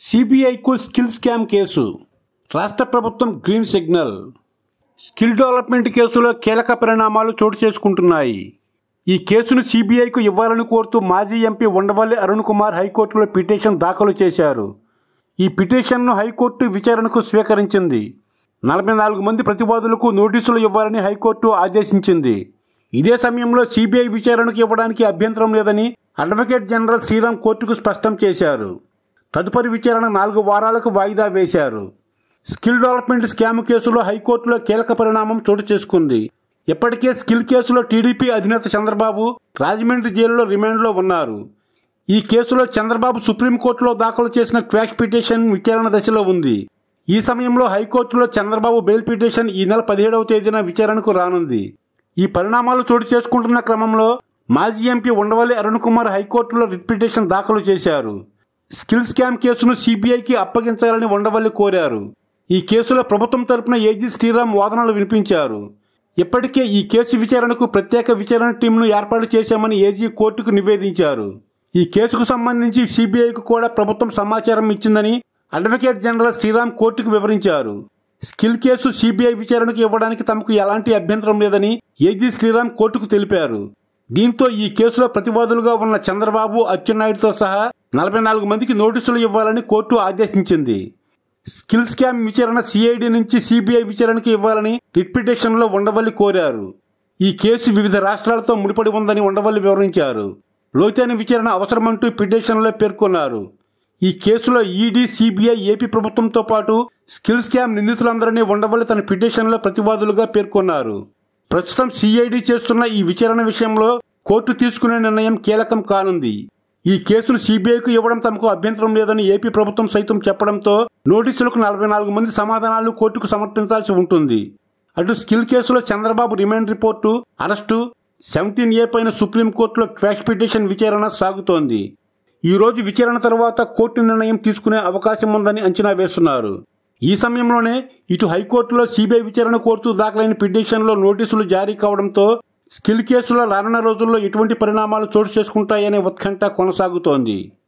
సిబిఐకు skill scam case రాష్ట్ర ప్రభుత్వం green signal skill development కేసులో కీలక పరిణామాలు చోటు చేసుకుంటున్నాయి ఈ కేసును సిబిఐకు ఇవ్వాలని కోరుతూ మాజీ ఎంపీ ఉండవల్లి అరుణ్ కుమార్ హైకోర్టులో పిటిషన్ దాఖలు చేశారు ఈ పిటిషన్ను హైకోర్టు విచారణకు స్వీకరించింది నలభై నాలుగు మంది ప్రతివాదులకు నోటీసులు ఇవ్వాలని హైకోర్టు ఆదేశించింది ఇదే సమయంలో సిబిఐ విచారణకు ఇవ్వడానికి అభ్యంతరం లేదని అడ్వకేట్ జనరల్ శ్రీరామ్ కోర్టుకు స్పష్టం చేశారు తదుపరి విచారణ నాలుగు వారాలకు వాయిదా వేశారు స్కిల్ డెవలప్మెంట్ స్కామ్ కేసులో హైకోర్టులో కీలక పరిణామం చోటు చేసుకుంది ఇప్పటికే స్కిల్ కేసులో టీడీపీ అధినేత చంద్రబాబు రాజమండ్రి జైలులో రిమాండ్లో ఉన్నారు ఈ కేసులో చంద్రబాబు సుప్రీంకోర్టులో దాఖలు చేసిన క్వాష్ పిటిషన్ విచారణ దశలో ఉంది ఈ సమయంలో హైకోర్టులో చంద్రబాబు బెయిల్ పిటిషన్ ఈ నెల పదిహేడవ తేదీన విచారణకు రానుంది ఈ పరిణామాలు చోటు చేసుకుంటున్న క్రమంలో మాజీ ఎంపీ ఉండవల్లి అరుణ్ కుమార్ హైకోర్టులో రిట్ పిటిషన్ దాఖలు చేశారు స్కిల్ స్కామ్ కేసును సిబిఐకి అప్పగించాలని ఉండవల్లి కోరారు ఈ కేసులో ప్రభుత్వం తరపున ఏజీ శ్రీరామ్ వాదనలు వినిపించారు ఇప్పటికే ఈ కేసు విచారణకు ప్రత్యేక విచారణ టీంను ఏర్పాటు చేశామని ఏజీ కోర్టుకు నివేదించారు ఈ కేసుకు సంబంధించి సిబిఐకు కూడా ప్రభుత్వం సమాచారం ఇచ్చిందని అడ్వకేట్ జనరల్ శ్రీరామ్ కోర్టుకు వివరించారు స్కిల్ కేసు సిబిఐ విచారణకు ఇవ్వడానికి తమకు ఎలాంటి అభ్యంతరం లేదని ఏజీ శ్రీరామ్ కోర్టుకు తెలిపారు దీంతో ఈ కేసులో ప్రతివాదులుగా ఉన్న చంద్రబాబు అచ్చెన్నాయుడుతో సహా నలభై నాలుగు మందికి నోటీసులు ఇవ్వాలని కోర్టు ఆదేశించింది స్కిల్ స్కామ్ విచారణ సిఐడి నుంచి సిబిఐ విచారణకు ఇవ్వాలని రిట్ పిటిషన్లో ఉండవల్లి కోరారు ఈ కేసు వివిధ రాష్ట్రాలతో ముడిపడి ఉందని ఉండవల్లి వివరించారు లోతైన విచారణ అవసరమంటూ పిటిషన్లో పేర్కొన్నారు ఈ కేసులో ఈడీ సిబిఐ ఏపీ ప్రభుత్వంతో పాటు స్కిల్ స్కామ్ నిందితులందరినీ ఉండవల్లి తన పిటిషన్లో ప్రతివాదులుగా పేర్కొన్నారు ప్రస్తుతం సిఐడి చేస్తున్న ఈ విచారణ విషయంలో కోర్టు తీసుకునే నిర్ణయం కీలకం కానుంది ఈ కేసును సిబిఐకు ఇవ్వడం తమకు అభ్యంతరం లేదని ఏపీ ప్రభుత్వం సైతం చెప్పడంతో నోటీసులకు నలభై నాలుగు మంది సమాధానాలు కోర్టుకు సమర్పించాల్సి ఉంటుంది అటు స్కిల్ కేసులో Chandrababu remand report arrest seventeen A పైన సుప్రీంకోర్టులో క్వాష్ పిటిషన్ విచారణ సాగుతోంది ఈ రోజు విచారణ తర్వాత కోర్టు నిర్ణయం తీసుకునే అవకాశం ఉందని అంచనా వేస్తున్నారు ఈ సమయంలోనే ఇటు హైకోర్టులో సిబిఐ విచారణ కోరుతూ దాఖలైన పిటిషన్లో నోటీసులు జారీ కావడంతో స్కిల్ కేసులో రానున్న రోజుల్లో ఎటువంటి పరిణామాలు చోటు చేసుకుంటాయనే ఉత్కంఠ కొనసాగుతోంది